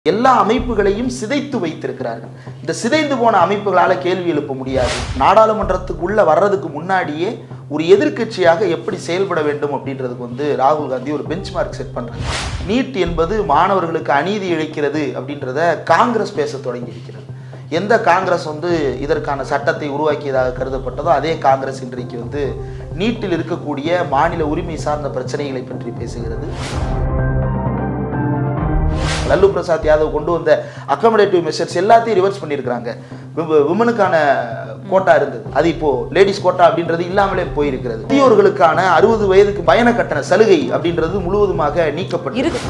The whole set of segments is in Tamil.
எல்லா அமைப்புகளையும் சிதைத்து வைத்திருக்கிறார்கள் இந்த சிதைந்து போன அமைப்புகளால கேள்வி எழுப்ப முடியாது நாடாளுமன்றத்துக்குள்ள வர்றதுக்கு முன்னாடியே ஒரு எதிர்க்கட்சியாக எப்படி செயல்பட வேண்டும் அப்படின்றதுக்கு வந்து ராகுல் காந்தி ஒரு பெஞ்ச் மார்க் செட் பண்றாங்க நீட் என்பது மாணவர்களுக்கு அநீதி இழைக்கிறது அப்படின்றத காங்கிரஸ் பேச தொடங்கி இருக்கிறது எந்த காங்கிரஸ் வந்து இதற்கான சட்டத்தை உருவாக்கியதாக கருதப்பட்டதோ அதே காங்கிரஸ் இன்றைக்கு வந்து நீட்டில் இருக்கக்கூடிய மாநில உரிமை சார்ந்த பிரச்சனைகளை பற்றி பேசுகிறது லல்லு பிரசாத் யாதவ் கொண்டு வந்த அக்கமடேட்டிவ் மெஷர்ஸ் எல்லாத்தையும் ரிவர்ஸ் பண்ணியிருக்கிறாங்க விமனுக்கான கோட்டா இருந்தது அது இப்போ லேடிஸ் கோட்டா அப்படின்றது இல்லாமலே போயிருக்கிறது முதியோர்களுக்கான அறுபது வயதுக்கு பயண கட்டண சலுகை அப்படின்றது முழுவதுமாக நீக்கப்பட்டு இருக்கு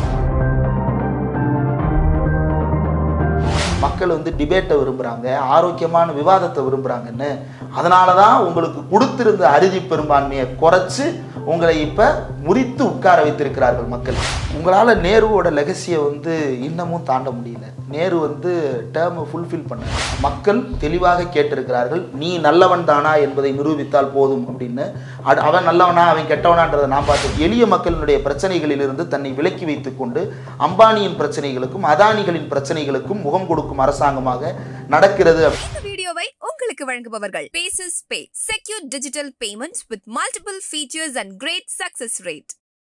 மக்கள் வந்து டிபேட்டை விரும்புகிறாங்க ஆரோக்கியமான விவாதத்தை விரும்புகிறாங்கன்னு அதனால தான் உங்களுக்கு கொடுத்திருந்த அறுதி பெரும்பான்மையை குறைச்சு உங்களை இப்போ முறித்து உட்கார வைத்திருக்கிறார்கள் மக்கள் உங்களால் நேருவோட லெகசியை வந்து இன்னமும் தாண்ட முடியல நேரு வந்து டேர்மை ஃபுல்ஃபில் பண்ண மக்கள் தெளிவாக கேட்டிருக்கிறார்கள் நீ நல்லவன் தானா என்பதை நிரூபித்தால் போதும் அப்படின்னு அட- அவன் நல்லவனா அவன் கெட்டவனான்றதை நான் பார்த்து எளிய மக்களினுடைய பிரச்சனைகளிலிருந்து தன்னை விலக்கி வைத்துக்கொண்டு அம்பானியின் பிரச்சனைகளுக்கும் அதானிகளின் பிரச்சனைகளுக்கும் முகம் கொடுக்கும் அரசாங்கமாக நடக்கிறது இந்த வீடியோவை உங்களுக்கு வழங்குபவர்கள் பேசஸ் pay secure digital payment with multiple features and great success rate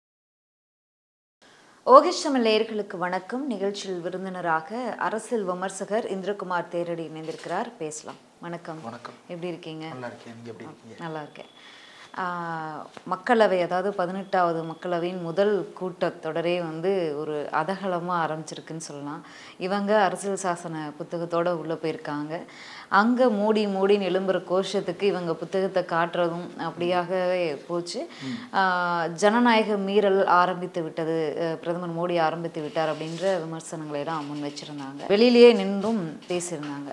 ஓகேஷ் தமிழ் நேயர்களுக்கு வணக்கம் நிகழ்ச்சியில் விருந்தினராக அரசியல் விமர்சகர் இந்திரகுமார் தேரடி இணைந்திருக்கிறார் பேசலாம் வணக்கம் வணக்கம் எப்படி இருக்கீங்க நல்லா இருக்கேன் நீங்க எப்படி இருக்கீங்க நல்லா இருக்கேன் ஆஹ், மக்களவை அதாவது பதினெட்டாவது மக்களவையின் முதல் கூட்டத்தொடரே வந்து ஒரு அதகலமாக ஆரம்பிச்சிருக்குன்னு சொல்லலாம் இவங்க அரசியல் சாசன புத்தகத்தோட உள்ளே போயிருக்காங்க அங்கே மூடி மூடி எழும்புற கோஷத்துக்கு இவங்க புத்தகத்தை காட்டுறதும் அப்படியாகவே போச்சு ஆஹ், ஜனநாயக மீறல் ஆரம்பித்து விட்டது அஹ், பிரதமர் மோடி ஆரம்பித்து விட்டார் அப்படின்ற விமர்சனங்களை எல்லாம் முன் வச்சிருந்தாங்க வெளியிலேயே நின்றும் பேசியிருந்தாங்க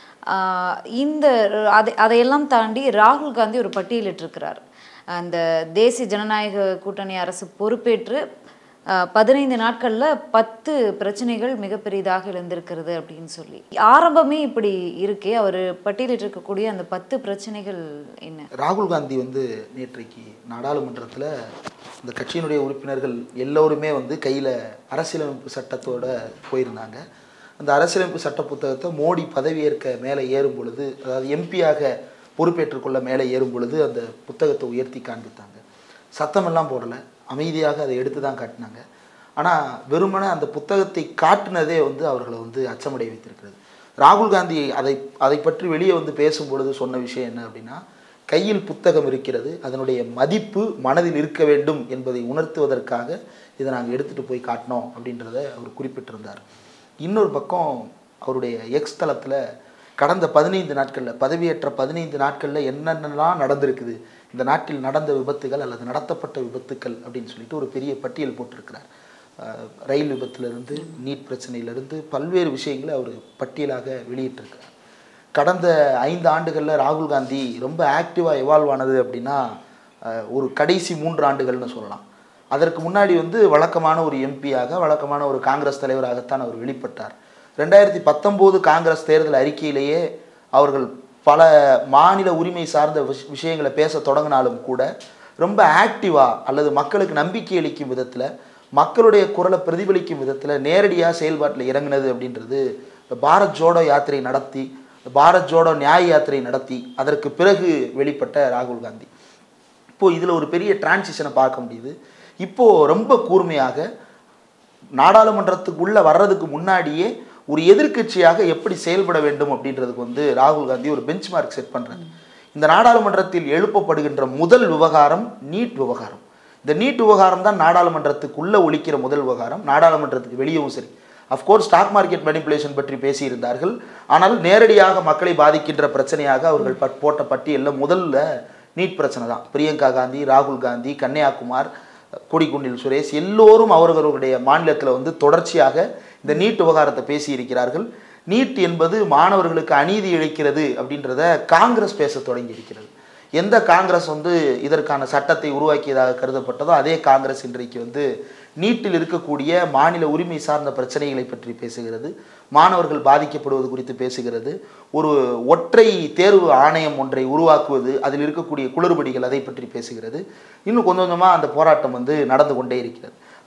ஆஹ் இந்த அதை அதையெல்லாம் தாண்டி ராகுல் காந்தி ஒரு பட்டியலிட்டிருக்கிறார் அந்த தேசிய ஜனநாயக கூட்டணி அரசு பொறுப்பேற்று ஆஹ் பதினைந்து நாட்களில் பத்து பிரச்சனைகள் மிகப்பெரியதாக எழுந்திருக்கிறது அப்படின்னு சொல்லி ஆரம்பமே இப்படி இருக்கே அவர் பட்டியலிட்டிருக்கக்கூடிய அந்த பத்து பிரச்சனைகள் என்ன ராகுல் காந்தி வந்து நேற்றைக்கு நாடாளுமன்றத்தில் இந்த கட்சியினுடைய உறுப்பினர்கள் எல்லோருமே வந்து கையில் அரசியலமைப்பு சட்டத்தோட போயிருந்தாங்க அந்த அரசியலமைப்பு சட்ட புத்தகத்தை மோடி பதவியேற்க மேலே ஏறும் பொழுது அதாவது எம்பியாக பொறுப்பேற்றுக்கொள்ள மேலே ஏறும் பொழுது அந்த புத்தகத்தை உயர்த்தி காண்பித்தாங்க சத்தமெல்லாம் போடலை அமைதியாக அதை எடுத்து தான் காட்டினாங்க ஆனால் வெறுமனே அந்த புத்தகத்தை காட்டினதே வந்து அவர்களை வந்து அச்சமடைய வைத்திருக்கிறது ராகுல் காந்தி அதை அதை பற்றி வெளியே வந்து பேசும் பொழுது சொன்ன விஷயம் என்ன அப்படின்னா கையில் புத்தகம் இருக்கிறது அதனுடைய மதிப்பு மனதில் இருக்க வேண்டும் என்பதை உணர்த்துவதற்காக இதை நாங்கள் எடுத்துகிட்டு போய் காட்டினோம் அப்படின்றத அவர் குறிப்பிட்டிருந்தார் இன்னொரு பக்கம் அவருடைய எக்ஸ் தளத்தில் கடந்த பதினைந்து நாட்களில் பதவியேற்ற பதினைந்து நாட்களில் என்னென்னலாம் நடந்திருக்குது இந்த நாட்டில் நடந்த விபத்துகள் அல்லது நடத்தப்பட்ட விபத்துக்கள் அப்படின்னு சொல்லிட்டு ஒரு பெரிய பட்டியல் போட்டிருக்கிறார் அஹ், ரயில் விபத்திலிருந்து நீட் பிரச்சனையிலிருந்து பல்வேறு விஷயங்களை அவர் பட்டியலாக வெளியிட்டிருக்கிறார் கடந்த ஐந்து ஆண்டுகளில் ராகுல் காந்தி ரொம்ப ஆக்டிவாக எவால்வ் ஆனது அப்படின்னா அஹ், ஒரு கடைசி மூன்று ஆண்டுகள்னு சொல்லலாம் அதற்கு முன்னாடி வந்து வழக்கமான ஒரு எம்பியாக வழக்கமான ஒரு காங்கிரஸ் தலைவராகத்தான் அவர் வெளிப்பட்டார் ரெண்டாயிரத்தி பத்தொம்போது காங்கிரஸ் தேர்தல் அறிக்கையிலேயே அவர்கள் பல மாநில உரிமை சார்ந்த விஷ விஷயங்களை பேச தொடங்கினாலும் கூட ரொம்ப ஆக்டிவாக அல்லது மக்களுக்கு நம்பிக்கை அளிக்கும் விதத்தில் மக்களுடைய குரலை பிரதிபலிக்கும் விதத்தில் நேரடியாக செயல்பாட்டில் இறங்குனது அப்படின்றது பாரத் ஜோடோ யாத்திரை நடத்தி பாரத் ஜோடோ நியாய யாத்திரை நடத்தி அதற்கு பிறகு வெளிப்பட்ட ராகுல் காந்தி இப்போது இதில் ஒரு பெரிய டிரான்சிஷனை பார்க்க முடியுது இப்போது ரொம்ப கூர்மையாக நாடாளுமன்றத்துக்கு உள்ள வர்றதுக்கு முன்னாடியே ஒரு எதிர்க்கட்சியாக எப்படி செயல்பட வேண்டும் அப்படின்றதுக்கு வந்து ராகுல் காந்தி ஒரு பெஞ்ச் மார்க் செட் பண்றாரு இந்த நாடாளுமன்றத்தில் எழுப்பப்படுகின்ற முதல் விவகாரம் நீட் விவகாரம் இந்த நீட் விவகாரம் தான் நாடாளுமன்றத்துக்குள்ள ஒழிக்கிற முதல் விவகாரம் நாடாளுமன்றத்துக்கு வெளியவும் சரி அஃப்கோர்ஸ் ஸ்டாக் மார்க்கெட் மேனிப்புலேஷன் பற்றி பேசியிருந்தார்கள் ஆனால் நேரடியாக மக்களை பாதிக்கின்ற பிரச்சனையாக அவர்கள் பட் போட்ட பட்டியலில் முதல்ல நீட் பிரச்சனை தான் பிரியங்கா காந்தி ராகுல் காந்தி கன்னியாகுமார் கொடிக்குண்டில் சுரேஷ் எல்லோரும் அவரவர்களுடைய மாநிலத்தில் வந்து தொடர்ச்சியாக இந்த நீட் விவகாரத்தை பேசியிருக்கிறார்கள் நீட் என்பது மாணவர்களுக்கு அநீதி இழைக்கிறது அப்படின்றத காங்கிரஸ் பேச தொடங்கி இருக்கிறது எந்த காங்கிரஸ் வந்து இதற்கான சட்டத்தை உருவாக்கியதாக கருதப்பட்டதோ அதே காங்கிரஸ் இன்றைக்கு வந்து நீட்டில் இருக்கக்கூடிய மாநில உரிமை சார்ந்த பிரச்சனைகளை பற்றி பேசுகிறது மாணவர்கள் பாதிக்கப்படுவது குறித்து பேசுகிறது ஒரு ஒற்றை தேர்வு ஆணையம் ஒன்றை உருவாக்குவது அதில் இருக்கக்கூடிய குளறுபடிகள் அதை பற்றி பேசுகிறது இன்னும் கொஞ்சம் கொஞ்சமாக அந்த போராட்டம் வந்து நடந்து கொண்டே இருக்கிறது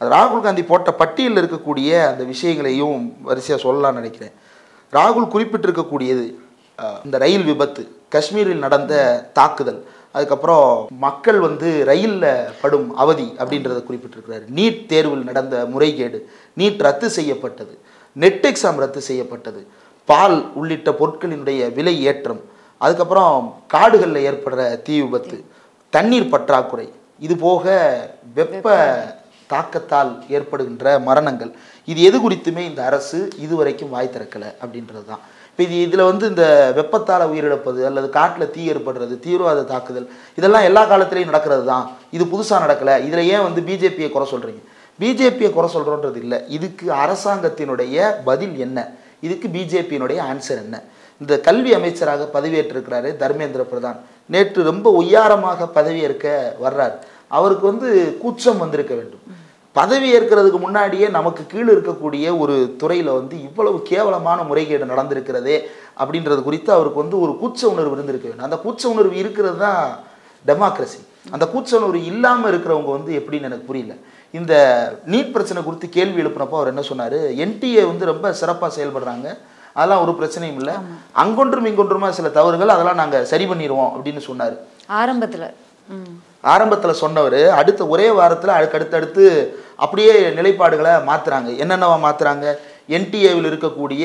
ராகுல் காந்தி போட்ட பட்டியலில் இருக்கக்கூடிய அந்த விஷயங்களையும் வரிசையாக சொல்லலாம்னு நினைக்கிறேன் ராகுல் குறிப்பிட்டிருக்கக்கூடியது அஹ், இந்த ரயில் விபத்து காஷ்மீரில் நடந்த தாக்குதல் அதுக்கப்புறம் மக்கள் வந்து ரயிலில் படும் அவதி அப்படின்றத குறிப்பிட்டிருக்கிறாரு நீட் தேர்வில் நடந்த முறைகேடு நீட் ரத்து செய்யப்பட்டது நெட் எக்ஸாம் ரத்து செய்யப்பட்டது பால் உள்ளிட்ட பொருட்களினுடைய விலை ஏற்றம் அதுக்கப்புறம் காடுகளில் ஏற்படுற தீ விபத்து தண்ணீர் பற்றாக்குறை இது போக வெப்ப தாக்கத்தால் ஏற்படுகின்ற மரணங்கள் இது எது குறித்துமே இந்த அரசு இதுவரைக்கும் வாய் திறக்கலை அப்படின்றது தான் இப்போ இது இதில் வந்து இந்த வெப்பத்தால் உயிரிழப்பது அல்லது காட்டில் தீ ஏற்படுறது தீவிரவாத தாக்குதல் இதெல்லாம் எல்லா காலத்திலையும் நடக்கிறது தான் இது புதுசாக நடக்கலை இதில் ஏன் வந்து பிஜேபியை குறை சொல்கிறீங்க பிஜேபியை குறை சொல்கிறோன்றது இல்லை இதுக்கு அரசாங்கத்தினுடைய பதில் என்ன இதுக்கு பிஜேபியினுடைய ஆன்சர் என்ன இந்த கல்வி அமைச்சராக பதவியேற்றிருக்கிறாரு தர்மேந்திர பிரதான் நேற்று ரொம்ப ஒய்யாரமாக பதவியேற்க வர்றார் அவருக்கு வந்து கூச்சம் வந்திருக்க வேண்டும் பதவி ஏற்கிறதுக்கு முன்னாடியே நமக்கு கீழே இருக்கக்கூடிய ஒரு துறையில் வந்து இவ்வளவு கேவலமான முறைகேடு நடந்திருக்கிறதே அப்படின்றது குறித்து அவருக்கு வந்து ஒரு கூச்ச உணர்வு இருந்திருக்க வேண்டும் அந்த கூச்ச உணர்வு இருக்கிறது தான் டெமோக்ரஸி அந்த கூச்ச உணர்வு இல்லாமல் இருக்கிறவங்க வந்து எப்படின்னு எனக்கு புரியல இந்த நீட் பிரச்சனை குறித்து கேள்வி எழுப்பினப்போ அவர் என்ன சொன்னார் என்டிஏ வந்து ரொம்ப சிறப்பாக செயல்படுறாங்க அதெல்லாம் ஒரு பிரச்சனையும் இல்லை அங்கொன்றும் இங்கொன்றுமா சில தவறுகள் அதெல்லாம் நாங்கள் சரி பண்ணிடுவோம் அப்படின்னு சொன்னார் ஆரம்பத்துல ம் ஆரம்பத்தில் சொன்னவர் அடுத்த ஒரே வாரத்தில் அதுக்கு அடுத்தடுத்து அப்படியே நிலைப்பாடுகளை மாற்றுறாங்க என்னென்னவா மாற்றுறாங்க என்டிஏவில் இருக்கக்கூடிய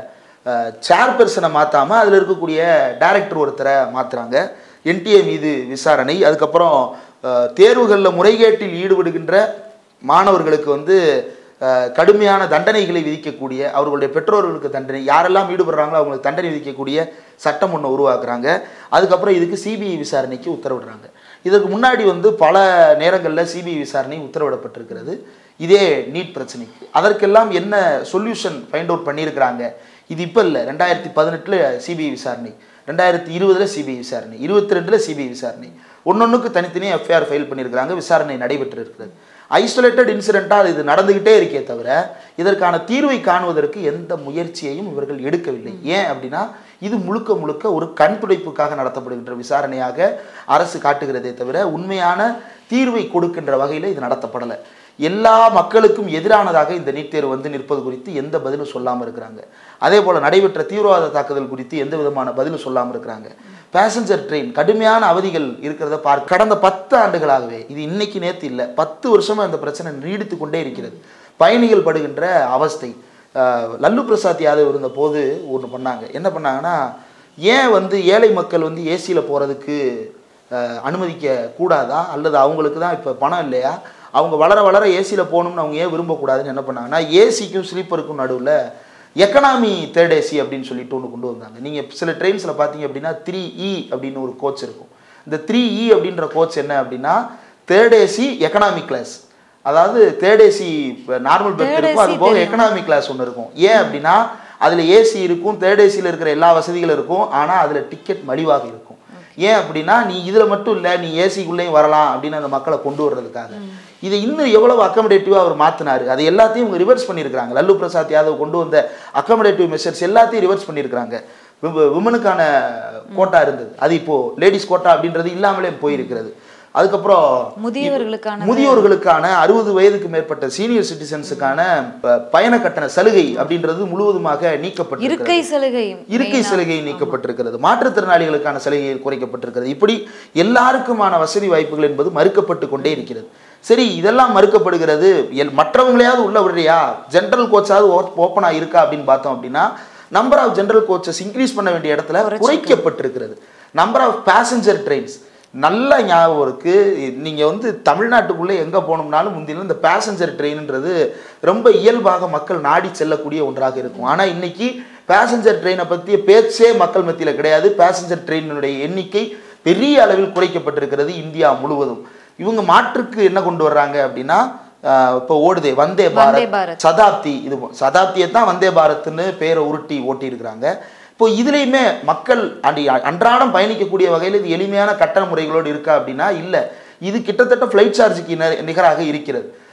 சேர்பர்சனை மாற்றாமல் அதில் இருக்கக்கூடிய டைரக்டர் ஒருத்தரை மாற்றுறாங்க என்டிஏ மீது விசாரணை அதுக்கப்புறம் அஹ், தேர்வுகளில் முறைகேட்டில் ஈடுபடுகின்ற மாணவர்களுக்கு வந்து அஹ், கடுமையான தண்டனைகளை விதிக்கக்கூடிய அவர்களுடைய பெற்றோர்களுக்கு தண்டனை யாரெல்லாம் ஈடுபடுறாங்களோ அவங்களுக்கு தண்டனை விதிக்கக்கூடிய சட்டம் ஒன்று உருவாக்குறாங்க அதுக்கப்புறம் இதுக்கு சிபிஐ விசாரணைக்கு உத்தரவிடுறாங்க இதற்கு முன்னாடி வந்து பல நேரங்களில் சிபிஐ விசாரணை உத்தரவிடப்பட்டிருக்கிறது இதே நீட் பிரச்சனைக்கு அதற்கெல்லாம் என்ன சொல்யூஷன் ஃபைண்ட் அவுட் பண்ணியிருக்கிறாங்க இது இப்போ இல்லை ரெண்டாயிரத்தி பதினெட்டில் சிபிஐ விசாரணை ரெண்டாயிரத்தி இருபதுல சிபிஐ விசாரணை இருபத்தி ரெண்டில் சிபிஐ விசாரணை ஒன்னொன்றுக்கு தனித்தனியாக எஃப்ஐஆர் ஃபைல் பண்ணியிருக்கிறாங்க விசாரணை நடைபெற்று இருக்கிறது ஐசோலேட்டட் இன்சிடெண்ட்டாக இது நடந்துக்கிட்டே இருக்கே தவிர இதற்கான தீர்வை காணுவதற்கு எந்த முயற்சியையும் இவர்கள் எடுக்கவில்லை ஏன் அப்படின்னா இது முழுக்க முழுக்க ஒரு கண் துடைப்புக்காக நடத்தப்படுகின்ற விசாரணையாக அரசு காட்டுகிறதே தவிர உண்மையான தீர்வை கொடுக்கின்ற வகையில் இது நடத்தப்படலை எல்லா மக்களுக்கும் எதிரானதாக இந்த நீட் தேர்வு வந்து நிற்பது குறித்து எந்த பதிலும் சொல்லாமல் இருக்கிறாங்க அதே போல் நடைபெற்ற தீவிரவாத தாக்குதல் குறித்து எந்த விதமான பதிலும் சொல்லாமல் இருக்கிறாங்க பேசஞ்சர் ட்ரெயின் கடுமையான அவதிகள் இருக்கிறத பார்க்க கடந்த பத்து ஆண்டுகளாகவே இது இன்னைக்கு நேற்று இல்லை பத்து வருஷமா இந்த பிரச்சனை நீடித்து கொண்டே இருக்கிறது பயணிகள் படுகின்ற அவஸ்தை அஹ், லல்லு பிரசாத் யாதவ் இருந்த போது ஒன்று பண்ணாங்க என்ன பண்ணாங்கன்னா ஏன் வந்து ஏழை மக்கள் வந்து ஏசியில் போகிறதுக்கு அனுமதிக்க கூடாதா அல்லது அவங்களுக்கு தான் இப்போ பணம் இல்லையா அவங்க வளர வளர ஏசியில் போகணும்னு அவங்க ஏன் விரும்பக்கூடாதுன்னு என்ன பண்ணாங்கன்னா ஏசிக்கும் ஸ்லீப்பருக்கும் நடுவில் எக்கனாமி தேர்ட் ஏசி அப்படின்னு சொல்லிட்டு ஒன்று கொண்டு வந்தாங்க நீங்கள் சில ட்ரெயின்ஸில் பார்த்தீங்க அப்படின்னா த்ரீ இ அப்படின்னு ஒரு கோச் இருக்கும் இந்த த்ரீ இ அப்படின்ற கோச் என்ன அப்படின்னா தேர்ட் ஏசி எக்கனாமிக் கிளாஸ் அதாவது third AC normal berth Third இருக்கும் அது AC போக தெரியும். எக்கனாமிக் கிளாஸ் ஒன்று இருக்கும் ஏன் அப்படின்னா அதில் ஏசி இருக்கும் தேர்ட் ஏசியில் இருக்கிற எல்லா வசதிகளும் இருக்கும் ஆனால் அதில் டிக்கெட் மலிவாக இருக்கும் ஏன் அப்படின்னா நீ இதில் மட்டும் இல்லை நீ ஏசிக்குள்ளேயும் வரலாம் அப்படின்னு அந்த மக்களை கொண்டு வர்றதுக்காக இதை இன்னும் எவ்வளவு அக்கமடேட்டிவாக அவர் மாற்றினாரு அதை எல்லாத்தையும் இவங்க ரிவர்ஸ் பண்ணியிருக்கிறாங்க லல்லு பிரசாத் யாதவ் கொண்டு வந்த அக்கமடேட்டிவ் மெஷர்ஸ் எல்லாத்தையும் ரிவர்ஸ் பண்ணியிருக்கிறாங்க விமனுக்கான கோட்டா இருந்தது அது இப்போ லேடிஸ் கோட்டா அப்படின்றது இல்லாமலே போயிருக்கிறது அதுக்கப்புறம் முதியவர்களுக்கான முதியோர்களுக்கான அறுபது வயதுக்கு மேற்பட்ட சீனியர் சிட்டிசன்ஸுக்கான ப- பயண கட்டண சலுகை அப்படின்றது முழுவதுமாக நீக்கப்பட்டிருக்கிறது இருக்கை சலுகை இருக்கை சலுகை நீக்கப்பட்டிருக்கிறது மாற்றுத்திறனாளிகளுக்கான சலுகை குறைக்கப்பட்டிருக்கிறது இப்படி எல்லாருக்குமான வசதி வாய்ப்புகள் என்பது மறுக்கப்பட்டு கொண்டே இருக்கிறது சரி இதெல்லாம் மறுக்கப்படுகிறது எல் மற்றவங்களையாவது உள்ள விடுறியா ஜென்ரல் கோச்சாவது ஓப்பனாக இருக்கா அப்படின்னு பார்த்தோம் அப்படின்னா number of general coaches increase பண்ண வேண்டிய இடத்துல குறைக்கப்பட்டிருக்கிறது நம்பர் ஆஃப் பேசஞ்சர் ட்ரெயின்ஸ் நல்ல ஞாபகம் இருக்கு நீங்கள் வந்து தமிழ்நாட்டுக்குள்ளே எங்கே போனோம்னாலும் முந்தின இந்த பேசஞ்சர் ட்ரெயின்ன்றது ரொம்ப இயல்பாக மக்கள் நாடி செல்லக்கூடிய ஒன்றாக இருக்கும் ஆனால் இன்னைக்கு பேசஞ்சர் ட்ரெயினை பற்றிய பேச்சே மக்கள் மத்தியில் கிடையாது பேசஞ்சர் ட்ரெயினுடைய எண்ணிக்கை பெரிய அளவில் குறைக்கப்பட்டிருக்கிறது இந்தியா முழுவதும் இவங்க மாற்றுக்கு என்ன கொண்டு வர்றாங்க அப்படின்னா ஆஹ் இப்போ ஓடுதே வந்தே வந்தே பாரத் பாரத். சதாப்தி இது போ- சதாப்தியை தான் வந்தே பாரத்னு பேரை உருட்டி ஓட்டி இருக்கிறாங்க இப்போ இதுலேயுமே மக்கள் அண்டி அன்றாடம் பயணிக்கக்கூடிய வகையில் இது எளிமையான கட்டண முறைகளோடு இருக்கா அப்படின்னா இல்லை இது கிட்டத்தட்ட ஃப்ளைட் சார்ஜுக்கு நிகராக இருக்கிறது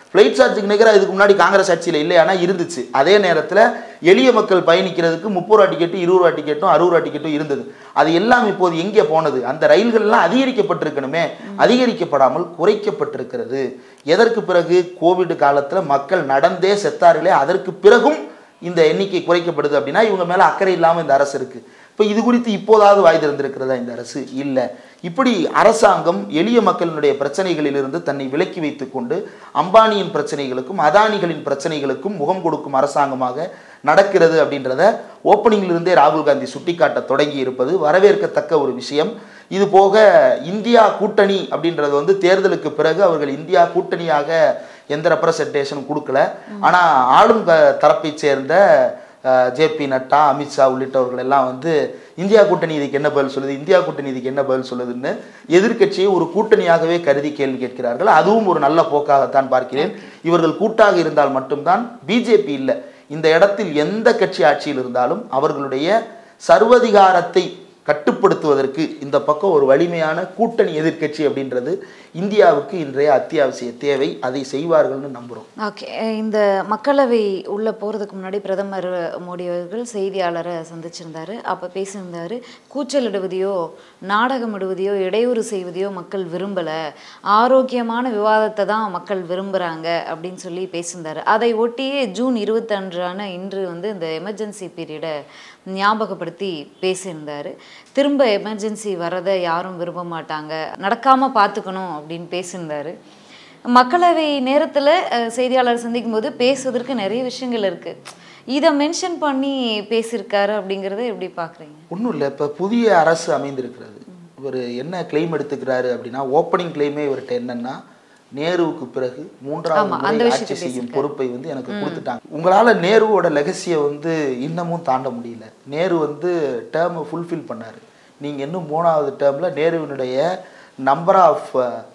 ஃப்ளைட் சார்ஜுக்கு நிகராக இதுக்கு முன்னாடி காங்கிரஸ் ஆட்சியில் இல்லையானா இருந்துச்சு அதே நேரத்தில் எளிய மக்கள் பயணிக்கிறதுக்கு முப்பது ரூபா டிக்கெட்டு இருபது ரூபா டிக்கெட்டும் அறுபது ரூபா டிக்கெட்டும் இருந்தது அது எல்லாம் இப்போது எங்கே போனது அந்த ரயில்கள்லாம் அதிகரிக்கப்பட்டிருக்கணுமே அதிகரிக்கப்படாமல் குறைக்கப்பட்டிருக்கிறது எதற்கு பிறகு கோவிட் காலத்தில் மக்கள் நடந்தே செத்தார்களே அதற்கு பிறகும் இந்த எண்ணிக்கை குறைக்கப்படுது அப்படின்னா இவங்க மேலே அக்கறை இல்லாமல் இந்த அரசு இருக்குது இப்போ இது குறித்து இப்போதாவது வாய் திறந்திருக்கிறதா இந்த அரசு இல்லை இப்படி அரசாங்கம் எளிய மக்களினுடைய பிரச்சனைகளிலிருந்து தன்னை விலக்கி வைத்துக்கொண்டு அம்பானியின் பிரச்சனைகளுக்கும் அதானிகளின் பிரச்சனைகளுக்கும் முகம் கொடுக்கும் அரசாங்கமாக நடக்கிறது அப்படின்றத ஓப்பனிங்கிலிருந்தே ராகுல் காந்தி சுட்டிக்காட்ட தொடங்கி இருப்பது வரவேற்கத்தக்க ஒரு விஷயம் இது போக இந்தியா கூட்டணி அப்படின்றது வந்து தேர்தலுக்கு பிறகு அவர்கள் இந்தியா கூட்டணியாக எந்த ரெப்ரசன்டேஷனும் கொடுக்கல ஆனால் ஆளும் க தரப்பைச் சேர்ந்த ஜேபி நட்டா அமித்ஷா உள்ளிட்டவர்கள் எல்லாம் வந்து இந்தியா கூட்டணி இதுக்கு என்ன பதில் சொல்லுது இந்தியா கூட்டணி இதுக்கு என்ன பதில் சொல்லுதுன்னு எதிர்க்கட்சியை ஒரு கூட்டணியாகவே கருதி கேள்வி கேட்கிறார்கள் அதுவும் ஒரு நல்ல போக்காகத்தான் பார்க்கிறேன் இவர்கள் கூட்டாக இருந்தால் மட்டும்தான் பிஜேபி இல்லை இந்த இடத்தில் எந்த கட்சி ஆட்சியில் இருந்தாலும் அவர்களுடைய சர்வதிகாரத்தை கட்டுப்படுத்துவதற்கு இந்த பக்கம் ஒரு வலிமையான கூட்டணி எதிர்க்கட்சி அப்படின்றது இந்தியாவுக்கு இன்றைய அத்தியாவசிய தேவை அதை செய்வார்கள்னு நம்புகிறோம் ஓகே இந்த மக்களவை உள்ள போகிறதுக்கு முன்னாடி பிரதமர் மோடி அவர்கள் செய்தியாளரை சந்திச்சிருந்தாரு அப்போ பேசியிருந்தாரு கூச்சலிடுவதையோ நாடகமிடுவதையோ இடையூறு செய்வதையோ மக்கள் விரும்பலை ஆரோக்கியமான விவாதத்தை தான் மக்கள் விரும்புகிறாங்க அப்படின்னு சொல்லி பேசியிருந்தாரு அதை ஒட்டியே ஜூன் இருபத்தன்றான இன்று வந்து இந்த எமர்ஜென்சி பீரியடை ஞாபகப்படுத்தி பேசியிருந்தாரு திரும்ப எமர்ஜென்சி வரதை யாரும் விரும்ப மாட்டாங்க நடக்காமல் பார்த்துக்கணும் அப்படின்னு பேசியிருந்தாரு மக்களவை நேரத்தில் செய்தியாளர் சந்திக்கும் போது பேசுவதற்கு நிறைய விஷயங்கள் இருக்குது இதை மென்ஷன் பண்ணி பேசியிருக்காரு அப்படிங்கிறத எப்படி பார்க்குறீங்க ஒன்றும் இல்லை இப்போ புதிய அரசு அமைந்திருக்கிறது இவர் என்ன கிளைம் எடுத்துக்கிறாரு அப்படின்னா ஓப்பனிங் கிளைமே இவர்கிட்ட என்னன்னா நேருவுக்கு பிறகு மூன்றாவது ஆமா, அந்த முறை விஷயத்தை ஆட்சி செய்யும் பொறுப்பை வந்து எனக்கு கொடுத்துட்டாங்க உங்களால நேருவோட லெகசியை வந்து இன்னமும் தாண்ட முடியல நேரு வந்து டேர்மை ஃபுல்ஃபில் பண்ணாரு நீங்க இன்னும் மூணாவது டேர்ம்ல நேருவினுடைய நம்பர் ஆஃப்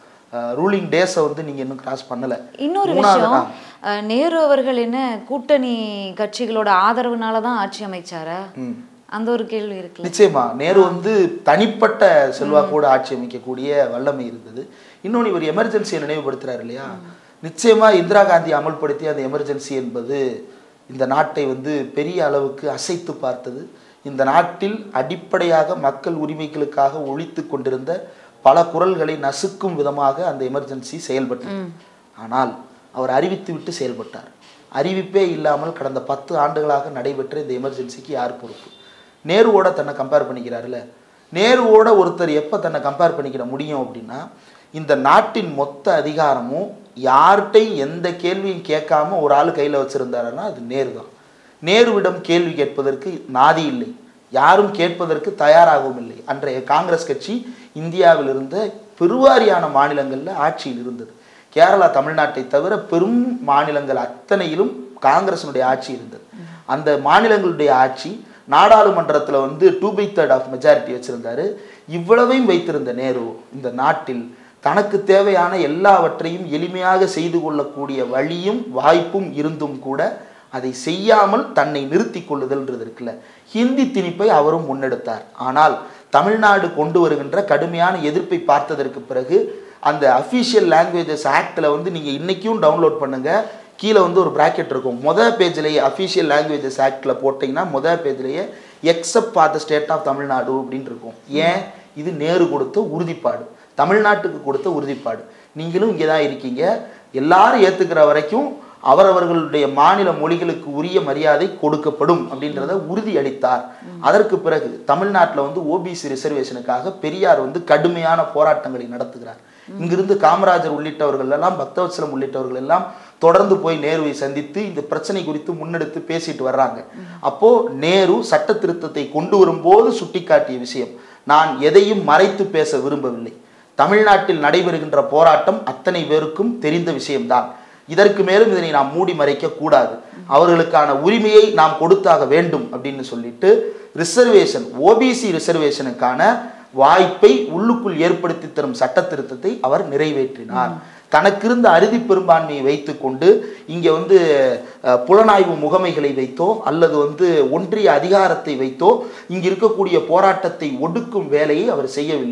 ரூலிங் டேஸை வந்து நீங்க இன்னும் கிராஸ் பண்ணல இன்னொரு மூணாவது- விஷயம் ஆ. அஹ், நேரு அவர்கள் என்ன கூட்டணி கட்சிகளோட ஆதரவுனால தான் ஆட்சி அமைச்சாரா ம். அந்த ஒரு கேள்வி இருக்குல்ல நிச்சயமா நேரு வந்து தனிப்பட்ட செல்வாக்கோடு ஆட்சி அமைக்கக்கூடிய வல்லமை இருந்தது இன்னொன்று இவர் எமர்ஜென்சியை நினைவுபடுத்துறாரு இல்லையா நிச்சயமா இந்திரா காந்தி அமல்படுத்திய அந்த எமர்ஜென்சி என்பது இந்த நாட்டை வந்து பெரிய அளவுக்கு அசைத்து பார்த்தது இந்த நாட்டில் அடிப்படையாக மக்கள் உரிமைகளுக்காக ஒழித்து கொண்டிருந்த பல குரல்களை நசுக்கும் விதமாக அந்த எமர்ஜென்சி செயல்பட்டது ஆனால் அவர் அறிவித்து விட்டு செயல்பட்டார் அறிவிப்பே இல்லாமல் கடந்த பத்து ஆண்டுகளாக நடைபெற்ற இந்த எமர்ஜென்சிக்கு யார் பொறுப்பு நேருவோட தன்னை கம்பேர் பண்ணிக்கிறாருல்ல நேருவோட ஒருத்தர் எப்போ தன்னை கம்பேர் பண்ணிக்கிற முடியும் அப்படின்னா இந்த நாட்டின் மொத்த அதிகாரமும் யார்கிட்டையும் எந்த கேள்வியும் கேட்காம ஒரு ஆள் கையில் வச்சிருந்தாருன்னா அது நேரு தான் நேருவிடம் கேள்வி கேட்பதற்கு நாதி இல்லை யாரும் கேட்பதற்கு தயாராகவும் இல்லை அன்றைய காங்கிரஸ் கட்சி இந்தியாவில் இருந்த பெருவாரியான மாநிலங்களில் ஆட்சியில் இருந்தது கேரளா தமிழ்நாட்டை தவிர பெரும் மாநிலங்கள் அத்தனையிலும் காங்கிரசினுடைய ஆட்சி இருந்தது அந்த மாநிலங்களுடைய ஆட்சி நாடாளுமன்றத்தில் வந்து two by third of majority வச்சிருந்தாரு இவ்வளவையும் வைத்திருந்த நேரு இந்த நாட்டில் தனக்கு தேவையான எல்லாவற்றையும் எளிமையாக செய்து கொள்ளக்கூடிய வழியும் வாய்ப்பும் இருந்தும் கூட அதை செய்யாமல் தன்னை நிறுத்தி கொள்ளுதல்ன்றது இருக்குல்ல ஹிந்தி திணிப்பை அவரும் முன்னெடுத்தார் ஆனால் தமிழ்நாடு கொண்டு வருகின்ற கடுமையான எதிர்ப்பை பார்த்ததற்கு பிறகு அந்த அஃபீஷியல் லாங்குவேஜஸ் ஆக்டில் வந்து நீங்கள் இன்றைக்கும் டவுன்லோட் பண்ணுங்கள் கீழே வந்து ஒரு ப்ராக்கெட் இருக்கும் மொதல் பேஜ்லேயே அஃபீஷியல் லாங்குவேஜஸ் ஆக்டில் போட்டிங்கன்னா மொதல் பேஜ்லேயே except for the state of Tamil Nadu அப்படின்னு இருக்கும் ஏன் இது நேரு கொடுத்த உறுதிப்பாடு தமிழ்நாட்டுக்கு கொடுத்த உறுதிப்பாடு நீங்களும் இங்கே தான் இருக்கீங்க எல்லாரும் ஏற்றுக்கிற வரைக்கும் அவரவர்களுடைய மாநில மொழிகளுக்கு உரிய மரியாதை கொடுக்கப்படும் அப்படின்றத உறுதி அளித்தார் அதற்கு பிறகு தமிழ்நாட்டில் வந்து ஓபிசி ரிசர்வேஷனுக்காக பெரியார் வந்து கடுமையான போராட்டங்களை நடத்துகிறார் இங்கிருந்து காமராஜர் உள்ளிட்டவர்கள் எல்லாம் பக்தவத்சலம் உள்ளிட்டவர்கள் எல்லாம் தொடர்ந்து போய் நேருவை சந்தித்து இந்த பிரச்சனை குறித்து முன்னெடுத்து பேசிட்டு வர்றாங்க அப்போ நேரு சட்ட திருத்தத்தை கொண்டு வரும்போது சுட்டிக்காட்டிய விஷயம் நான் எதையும் மறைத்து பேச விரும்பவில்லை தமிழ்நாட்டில் நடைபெறுகின்ற போராட்டம் அத்தனை பேருக்கும் தெரிந்த விஷயம்தான் இதற்கு மேலும் இதனை நாம் மூடி மறைக்க கூடாது அவர்களுக்கான உரிமையை நாம் கொடுத்தாக வேண்டும் அப்படின்னு சொல்லிட்டு ரிசர்வேஷன் ஓபிசி ரிசர்வேஷனுக்கான வாய்ப்பை உள்ளுக்குள் ஏற்படுத்தி தரும் சட்ட திருத்தத்தை அவர் நிறைவேற்றினார் தனக்கிருந்த அறுதி பெரும்பான்மையை வைத்துக்கொண்டு இங்கே வந்து அஹ், புலனாய்வு முகமைகளை வைத்தோ அல்லது வந்து ஒன்றிய அதிகாரத்தை வைத்தோ இங்கு இருக்கக்கூடிய போராட்டத்தை ஒடுக்கும் வேலையை அவர் செய்யவில்லை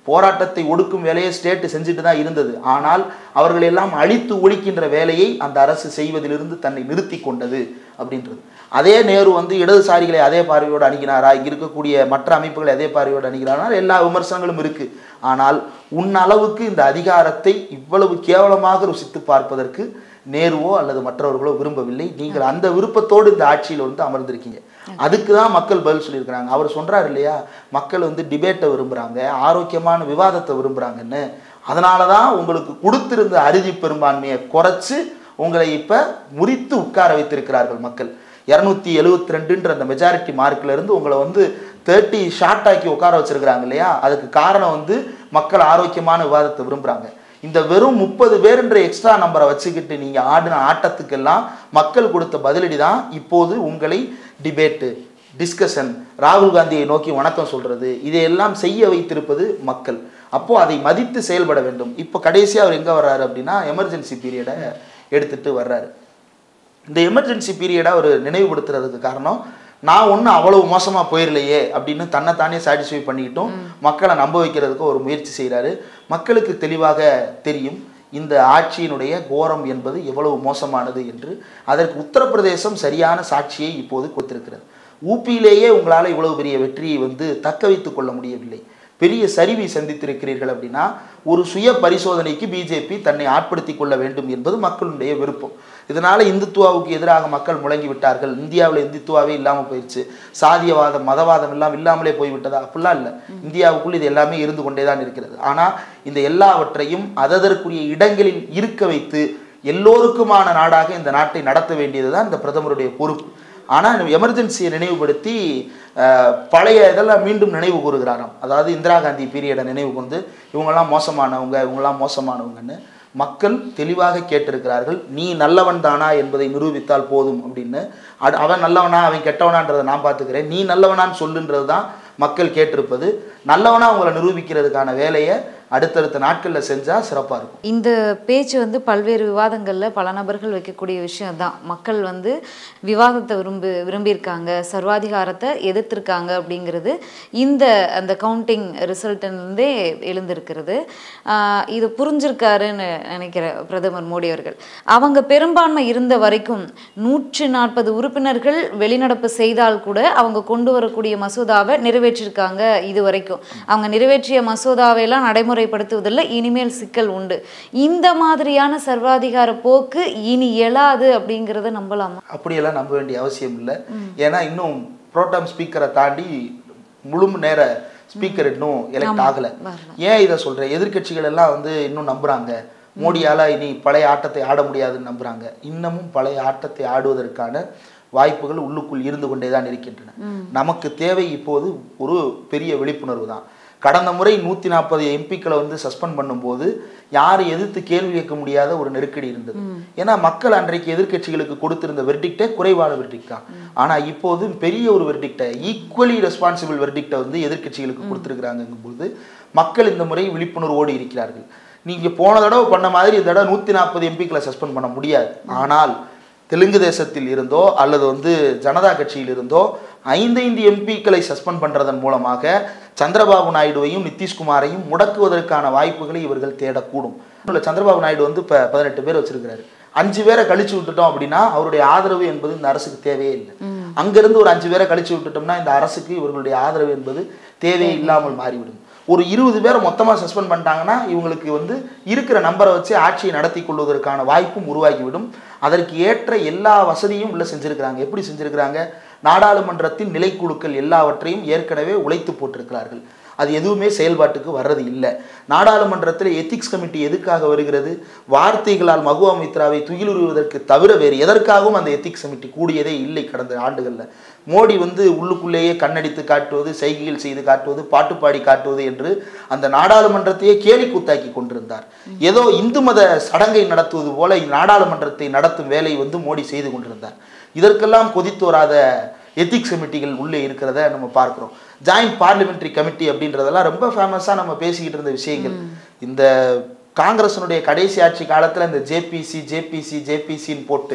போராட்டத்தை ஒடுக்கும் வேலையை ஸ்டேட் செஞ்சுட்டு தான் இருந்தது ஆனால் அவர்கள் எல்லாம் அழித்து ஒழிக்கின்ற வேலையை அந்த அரசு செய்வதிலிருந்து தன்னை நிறுத்தி கொண்டது அப்படின்றது அதே நேரு வந்து இடதுசாரிகளை அதே பார்வையோடு அணுகினாரா இங்க இருக்கக்கூடிய மற்ற அமைப்புகளை அதே பார்வையோடு அணுகிறாரா எல்லா விமர்சனங்களும் இருக்கு ஆனால் உன் அளவுக்கு இந்த அதிகாரத்தை இவ்வளவு கேவலமாக ருசித்து பார்ப்பதற்கு நேருவோ அல்லது மற்றவர்களோ விரும்பவில்லை நீங்கள் அந்த விருப்பத்தோடு இந்த ஆட்சியில் வந்து அமர்ந்திருக்கீங்க அதுக்கு தான் மக்கள் பதில் சொல்லியிருக்கிறாங்க அவர் சொல்றாரு இல்லையா மக்கள் வந்து டிபேட்டை விரும்புறாங்க ஆரோக்கியமான விவாதத்தை விரும்புறாங்கன்னு அதனால தான் உங்களுக்கு கொடுத்திருந்த அறுதி பெரும்பான்மையை குறைச்சு உங்களை இப்ப முறித்து உட்கார வைத்திருக்கிறார்கள் மக்கள் இரநூத்தி எழுவத்தி ரெண்டுன்ற அந்த மெஜாரிட்டி மார்க்ல இருந்து உங்களை வந்து தேர்ட்டி ஷார்ட் ஆக்கி உட்கார வச்சிருக்கிறாங்க இல்லையா அதுக்கு காரணம் வந்து மக்கள் ஆரோக்கியமான விவாதத்தை விரும்புறாங்க இந்த வெறும் முப்பது பேருன்ற எக்ஸ்ட்ரா நம்பரை வச்சுக்கிட்டு நீங்க ஆடின ஆட்டத்துக்கெல்லாம் மக்கள் கொடுத்த பதிலடி தான் இப்போது உங்களை டிபேட்டு டிஸ்கஷன் ராகுல் காந்தியை நோக்கி வணக்கம் சொல்றது இதையெல்லாம் செய்ய வைத்திருப்பது மக்கள் அப்போ அதை மதித்து செயல்பட வேண்டும் இப்போ கடைசியா அவர் எங்க வர்றாரு அப்படின்னா எமர்ஜென்சி பீரியடை எடுத்துட்டு வர்றாரு இந்த எமர்ஜென்சி பீரியடை அவர் நினைவுபடுத்துறதுக்கு காரணம் நான் ஒன்றும் அவ்வளவு மோசமாக போயிடலையே அப்படின்னு தன்னைத்தானே சாட்டிஸ்ஃபை பண்ணிக்கிட்டும் மக்களை நம்ப வைக்கிறதுக்கு ஒரு முயற்சி செய்கிறாரு மக்களுக்கு தெளிவாக தெரியும் இந்த ஆட்சியினுடைய கோரம் என்பது எவ்வளவு மோசமானது என்று அதற்கு உத்தரப்பிரதேசம் சரியான சாட்சியை இப்போது கொடுத்திருக்கிறது ஊப்பியிலேயே உங்களால் இவ்வளவு பெரிய வெற்றியை வந்து தக்க வைத்துக் கொள்ள முடியவில்லை பெரிய சரிவை சந்தித்திருக்கிறீர்கள் அப்படின்னா ஒரு சுய பரிசோதனைக்கு பிஜேபி தன்னை ஆட்படுத்திக் கொள்ள வேண்டும் என்பது மக்களுடைய விருப்பம் இதனால இந்துத்துவாவுக்கு எதிராக மக்கள் முழங்கி விட்டார்கள் இந்தியாவில் இந்துத்துவாவே இல்லாமல் போயிடுச்சு சாதியவாதம் மதவாதம் எல்லாம் இல்லாமலே போய்விட்டதா அப்படிலாம் இல்லை இந்தியாவுக்குள் இது எல்லாமே இருந்து கொண்டே தான் இருக்கிறது ஆனால் இந்த எல்லாவற்றையும் அததற்குரிய இடங்களில் இருக்க வைத்து எல்லோருக்குமான நாடாக இந்த நாட்டை நடத்த வேண்டியது தான் இந்த பிரதமருடைய பொறுப்பு ஆனால் எமர்ஜென்சியை நினைவுபடுத்தி அஹ், பழைய இதெல்லாம் மீண்டும் நினைவு கூறுகிறாராம் அதாவது இந்திரா காந்தி பீரியடை நினைவு கொண்டு இவங்கெல்லாம் மோசமானவங்க இவங்கெல்லாம் மோசமானவங்கன்னு மக்கள் தெளிவாக கேட்டிருக்கிறார்கள் நீ நல்லவன் தானா என்பதை நிரூபித்தால் போதும் அப்படின்னு அட- அவன் நல்லவனா அவன் கெட்டவனான்றதை நான் பார்த்துக்கிறேன் நீ நல்லவனான்னு சொல்லுன்றது தான் மக்கள் கேட்டிருப்பது நல்லவனா உங்களை நிரூபிக்கிறதுக்கான வேலையை அடுத்தடுத்த நாட்களில் செஞ்சால் சிறப்பாக இருக்கும் இந்த பேச்சு வந்து பல்வேறு விவாதங்களில் பல நபர்கள் வைக்கக்கூடிய விஷயம் தான் மக்கள் வந்து விவாதத்தை விரும்பி விரும்பியிருக்காங்க சர்வாதிகாரத்தை எதிர்த்திருக்காங்க அப்படிங்கிறது இந்த அந்த கவுண்டிங் ரிசல்ட்லேருந்தே எழுந்திருக்கிறது ஆஹ் இது புரிஞ்சிருக்காருன்னு நினைக்கிற பிரதமர் மோடி அவர்கள் அவங்க பெரும்பான்மை இருந்த வரைக்கும் நூற்றி நாற்பது உறுப்பினர்கள் வெளிநடப்பு செய்தால் கூட அவங்க கொண்டு வரக்கூடிய மசோதாவை நிறைவேற்றிருக்காங்க இது வரைக்கும் அவங்க நிறைவேற்றிய மசோதாவையெல்லாம் நடைமுறைப்படுத்துவதில் இனிமேல் சிக்கல் உண்டு இந்த மாதிரியான சர்வாதிகார போக்கு இனி எழாது அப்படிங்கிறத நம்பலாமா அப்படியெல்லாம் நம்ப வேண்டிய அவசியம் இல்லை ஏன்னா இன்னும் புரோட்டாம் ஸ்பீக்கரை தாண்டி முழு நேர ஸ்பீக்கர் இன்னும் எலெக்ட் ஆகலை ஏன் இதை சொல்கிறேன் எதிர்க்கட்சிகள் எல்லாம் வந்து இன்னும் நம்புறாங்க மோடியால இனி பழைய ஆட்டத்தை ஆட முடியாதுன்னு நம்புறாங்க இன்னமும் பழைய ஆட்டத்தை ஆடுவதற்கான வாய்ப்புகள் உள்ளுக்குள் இருந்து கொண்டே தான் இருக்கின்றன நமக்கு தேவை இப்போது ஒரு பெரிய விழிப்புணர்வு தான் கடந்த முறை நூற்றி நாற்பது எம்பிக்களை வந்து சஸ்பெண்ட் பண்ணும்போது யாரும் எதிர்த்து கேள்வி கேட்க முடியாத ஒரு நெருக்கடி இருந்தது ஏன்னா மக்கள் அன்றைக்கு எதிர்க்கட்சிகளுக்கு கொடுத்திருந்த வெர்டிக்டே குறைவான வெர்டிக்ட் தான் ஆனா இப்போது பெரிய ஒரு வெர்டிக்டை ஈக்குவலி ரெஸ்பான்சிபிள் வெர்டிக்டை வந்து எதிர்க்கட்சிகளுக்கு கொடுத்துருக்குறாங்கும் பொழுது மக்கள் இந்த முறை விழிப்புணர்வோடு இருக்கிறார்கள் நீங்க போன தடவை பண்ண மாதிரி இந்த தடவை நூற்றி நாற்பது எம்பிக்களை சஸ்பெண்ட் பண்ண முடியாது ஆனால் தெலுங்கு தேசத்தில் இருந்தோ அல்லது வந்து ஜனதா கட்சியில் இருந்தோ ஐந்தைந்து எம்பிக்களை சஸ்பெண்ட் பண்றதன் மூலமாக சந்திரபாபு நாயுடுவையும் நிதிஷ்குமாரையும் முடக்குவதற்கான வாய்ப்புகளை இவர்கள் தேடக்கூடும் இல்ல, சந்திரபாபு நாயுடு வந்து இப்போ பதினெட்டு பேர் வச்சிருக்கிறாரு அஞ்சு பேரை கழிச்சு விட்டுட்டோம் அப்படின்னா அவருடைய ஆதரவு என்பது இந்த அரசுக்கு தேவையே இல்லை அங்கிருந்து ஒரு அஞ்சு பேரை கழிச்சு விட்டுட்டோம்னா இந்த அரசுக்கு இவர்களுடைய ஆதரவு என்பது தேவையே இல்லாமல் மாறிவிடும் ஒரு இருபது பேரை மொத்தமாக சஸ்பெண்ட் பண்ணிட்டாங்கன்னா இவங்களுக்கு வந்து இருக்கிற நம்பரை வச்சு ஆட்சியை நடத்தி கொள்வதற்கான வாய்ப்பும் உருவாகிவிடும் அதற்கு ஏற்ற எல்லா வசதியும் உள்ள செஞ்சிருக்கிறாங்க எப்படி செஞ்சிருக்கிறாங்க நாடாளுமன்றத்தின் நிலைக்குழுக்கள் எல்லாவற்றையும் ஏற்கனவே உழைத்து போட்டிருக்கிறார்கள் அது எதுவுமே செயல்பாட்டுக்கு வர்றது இல்லை நாடாளுமன்றத்தில் எத்திக்ஸ் கமிட்டி எதுக்காக வருகிறது வார்த்தைகளால் மகுவா மித்ராவை துயிலுறுவதற்கு தவிர வேறு எதற்காகவும் அந்த எத்திக்ஸ் கமிட்டி கூடியதே இல்லை கடந்த ஆண்டுகளில் மோடி வந்து உள்ளுக்குள்ளேயே கண்ணடித்து காட்டுவது செய்கைகள் செய்து காட்டுவது பாட்டு பாடி காட்டுவது என்று அந்த நாடாளுமன்றத்தையே கேலி கூத்தாக்கி கொண்டிருந்தார் ஏதோ இந்து மத சடங்கை நடத்துவது போல நாடாளுமன்றத்தை நடத்தும் வேலை வந்து மோடி செய்து கொண்டிருந்தார் இதற்கெல்லாம் கொதித்து வராத எத்திக்ஸ் கமிட்டிகள் உள்ளே இருக்கிறத நம்ம பார்க்குறோம் ஜாயிண்ட் பார்லிமெண்ட்ரி கமிட்டி அப்படின்றதெல்லாம் ரொம்ப ஃபேமஸாக நம்ம பேசிக்கிட்டு இருந்த விஷயங்கள் இந்த காங்கிரஸினுடைய கடைசி ஆட்சி காலத்தில் இந்த ஜேபிசி ஜேபிசி ஜேபிசின்னு போட்டு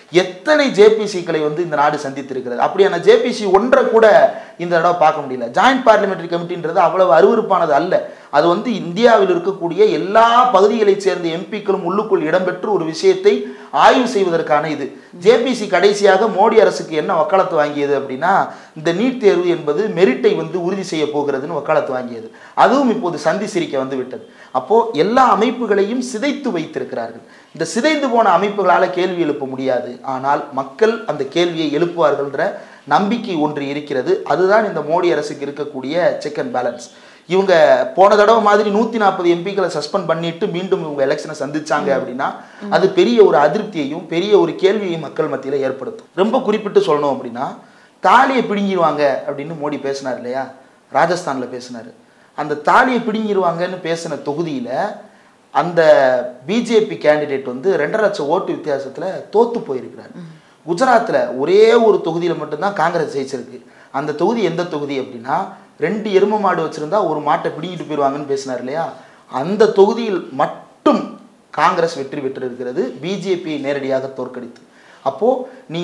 எத்தனை ஜேபிசிக்களை வந்து இந்த நாடு சந்தித்திருக்கிறது அப்படியான ஜேபிசி ஒன்றை கூட இந்த தடவை பார்க்க முடியல ஜாயிண்ட் பார்லிமெண்டரி கமிட்டின்றது அவ்வளவு அருவருப்பானது அல்ல அது வந்து இந்தியாவில் இருக்கக்கூடிய எல்லா பகுதிகளைச் சேர்ந்த எம்பிக்களும் உள்ளுக்குள் இடம்பெற்று ஒரு விஷயத்தை ஆய்வு செய்வதற்கான இது ஜேபிசி கடைசியாக மோடி அரசுக்கு என்ன வக்காலத்து வாங்கியது அப்படின்னா இந்த நீட் தேர்வு என்பது மெரிட்டை வந்து உறுதி செய்ய போகிறதுன்னு வக்காலத்து வாங்கியது அதுவும் இப்போது சந்தி சிரிக்க வந்து விட்டது அப்போ எல்லா அமைப்புகளையும் சிதைத்து வைத்திருக்கிறார்கள் இந்த சிதைந்து போன அமைப்புகளால் கேள்வி எழுப்ப முடியாது ஆனால் மக்கள் அந்த கேள்வியை எழுப்புவார்கள்ன்ற நம்பிக்கை ஒன்று இருக்கிறது அதுதான் இந்த மோடி அரசுக்கு இருக்கக்கூடிய செக் அண்ட் பேலன்ஸ் இவங்க போன தடவை மாதிரி நூற்றி நாற்பது எம்பிக்களை சஸ்பெண்ட் பண்ணிட்டு மீண்டும் இவங்க எலெக்ஷனை சந்திச்சாங்க அப்படின்னா அது பெரிய ஒரு அதிருப்தியையும் பெரிய ஒரு கேள்வியையும் மக்கள் மத்தியில் ஏற்படுத்தும் ரொம்ப குறிப்பிட்டு சொல்லணும் அப்படின்னா தாலியை பிடுங்கிடுவாங்க அப்படின்னு மோடி பேசினார் இல்லையா ராஜஸ்தானில் பேசினார் அந்த தாலியை பிடுங்கிடுவாங்கன்னு பேசின தொகுதியில் அந்த பிஜேபி கேண்டிடேட் வந்து ரெண்டரை லட்சம் ஓட்டு வித்தியாசத்தில் தோத்து போயிருக்கிறார் குஜராத்தில் ஒரே ஒரு தொகுதியில் மட்டும்தான் காங்கிரஸ் ஜெயிச்சிருக்கு அந்த தொகுதி எந்த தொகுதி அப்படின்னா ரெண்டு எரும மாடு வச்சுருந்தா ஒரு மாட்டை பிடிங்கிட்டு போயிடுவாங்கன்னு பேசினார் இல்லையா அந்த தொகுதியில் மட்டும் காங்கிரஸ் வெற்றி பெற்றிருக்கிறது பிஜேபியை நேரடியாக தோற்கடித்து அப்போது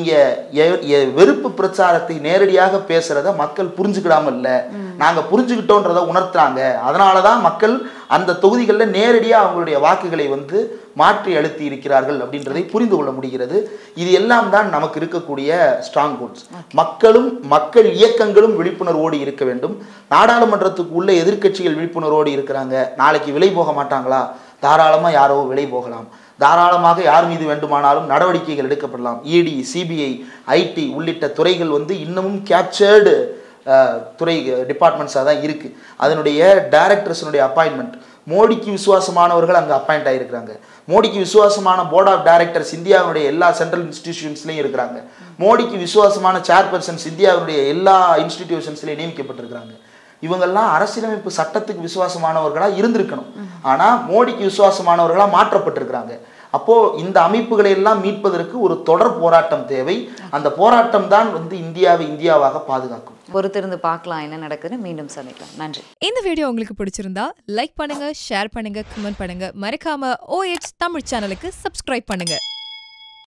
நீங்கள் வெறுப்பு பிரச்சாரத்தை நேரடியாக பேசுகிறத மக்கள் புரிஞ்சுக்கிடாம இல்லை நாங்கள் புரிஞ்சுக்கிட்டோன்றதை உணர்த்துறாங்க அதனால தான் மக்கள் அந்த தொகுதிகளில் நேரடியாக அவங்களுடைய வாக்குகளை வந்து மாற்றி அழுத்தி இருக்கிறார்கள் அப்படின்றதை புரிந்து கொள்ள முடிகிறது இது எல்லாம் தான் நமக்கு இருக்கக்கூடிய ஸ்ட்ராங் ஹோல்ட்ஸ் மக்களும் மக்கள் இயக்கங்களும் விழிப்புணர்வோடு இருக்க வேண்டும் நாடாளுமன்றத்துக்கு உள்ள எதிர்க்கட்சிகள் விழிப்புணர்வோடு இருக்கிறாங்க நாளைக்கு விலை போக மாட்டாங்களா தாராளமாக யாரோ விலை போகலாம் தாராளமாக யார் மீது வேண்டுமானாலும் நடவடிக்கைகள் எடுக்கப்படலாம் இடி சிபிஐ ஐடி உள்ளிட்ட துறைகள் வந்து இன்னமும் கேப்சர்டு துறை டிபார்ட்மெண்ட்ஸாக தான் இருக்குது அதனுடைய டைரக்டர்ஸினுடைய அப்பாயின்மெண்ட் மோடிக்கு விசுவாசமானவர்கள் அங்கே அப்பாயிண்ட் ஆகிருக்கிறாங்க மோடிக்கு விசுவாசமான போர்ட் ஆஃப் டைரக்டர்ஸ் இந்தியாவுடைய எல்லா சென்ட்ரல் இன்ஸ்டிடியூஷன்ஸ்லையும் இருக்கிறாங்க மோடிக்கு விசுவாசமான சேர்பர்சன்ஸ் இந்தியாவுடைய எல்லா இன்ஸ்டிடியூஷன்ஸ்லையும் நியமிக்கப்பட்டிருக்கிறாங்க இவங்கெல்லாம் அரசியலமைப்பு சட்டத்துக்கு விசுவாசமானவர்களாக இருந்திருக்கணும் ஆனால் மோடிக்கு விசுவாசமானவர்களாக மாற்றப்பட்டிருக்கிறாங்க அப்போ இந்த அமைப்புகளை எல்லாம் மீட்பதற்கு ஒரு தொடர் போராட்டம் தேவை அந்த போராட்டம் தான் வந்து இந்தியாவை இந்தியாவாக பாதுகாக்கும் பொறுத்திருந்து பார்க்கலாம் என்ன நடக்குதுன்னு மீண்டும் சந்திக்கலாம் நன்றி இந்த வீடியோ உங்களுக்கு பிடிச்சிருந்தா லைக் பண்ணுங்க ஷேர் பண்ணுங்க கமெண்ட் பண்ணுங்க மறக்காம OH தமிழ் சேனலுக்கு சப்ஸ்கிரைப் பண்ணுங்க